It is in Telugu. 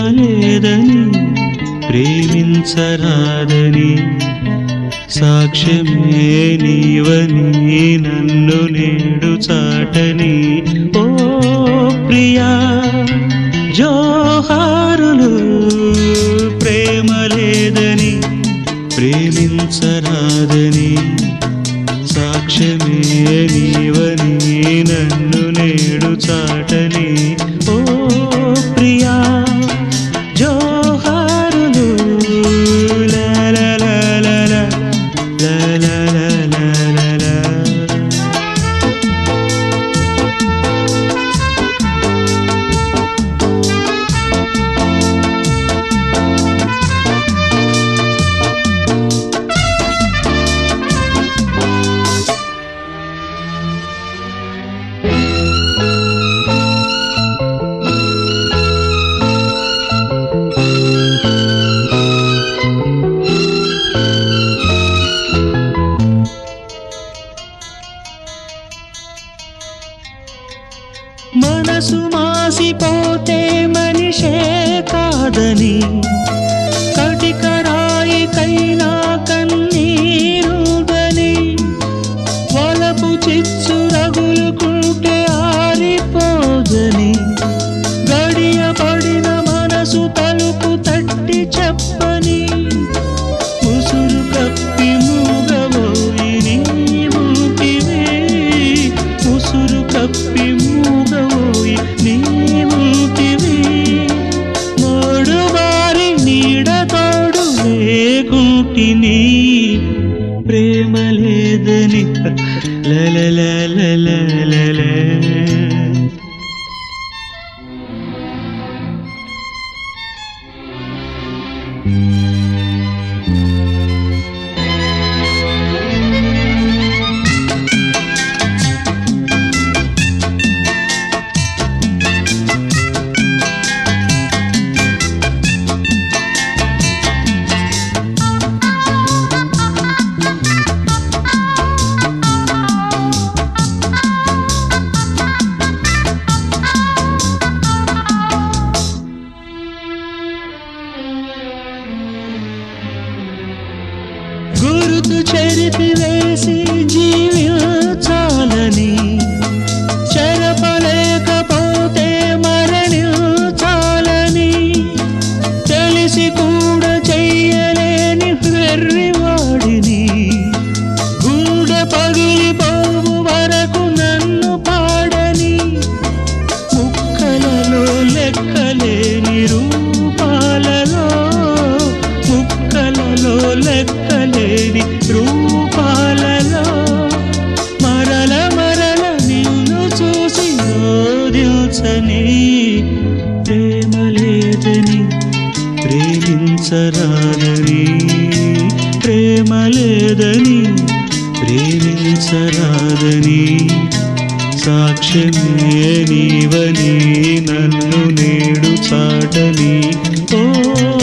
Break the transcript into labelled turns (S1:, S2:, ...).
S1: లేదని ప్రేమించరాదని సాక్ష్యమే నీవని నన్ను నేడు చాటని ఓ ప్రియా జోహారులు ప్రేమ లేదని ప్రేమించరాదని సాక్ష్యమే నీవని నన్ను నేడు చాటని ఓ ప్రియా జోహారులు లా లా లా లా లా లా లా లా లా లా లా. మనసు మాసిపోతే మనిషే కాదని కటికరాయికైనా కన్నీరుదని వలపు చిచ్చు రగులుకుంటే ఆరిపోదని గడియ పడిన మనసు తలుపు తట్టి చెప్పని ముసురు కప్పి మూగబోయి నీవుంటివే ముసురు కప్పి మూగబోయి నీవుంటివే మోడు వారి నీడ తోడు లేకుంటిని ప్రేమ లేదని లలలలలలలల. గురుతు చెరిపి వేసి జీవించాలని చెరపలేకపోతే మరణించాలని తెలిసి కూడా చెయ్యలేని వెర్రివాడిని గుండె పగిలిపోవు వరకు నన్ను పాడని ముక్కలలో లెక్కలేని రూపాలలో ముక్కలలో లెక్కలేని రూపాలలో మరల మరల నిన్ను చూసి ఓదిల్చని ప్రేమ లేదని ప్రేమించరాదని ప్రేమ లేదని ప్రేమించరాదని సాక్ష్యమే నీవని నన్ను నేడు చాటని ఓ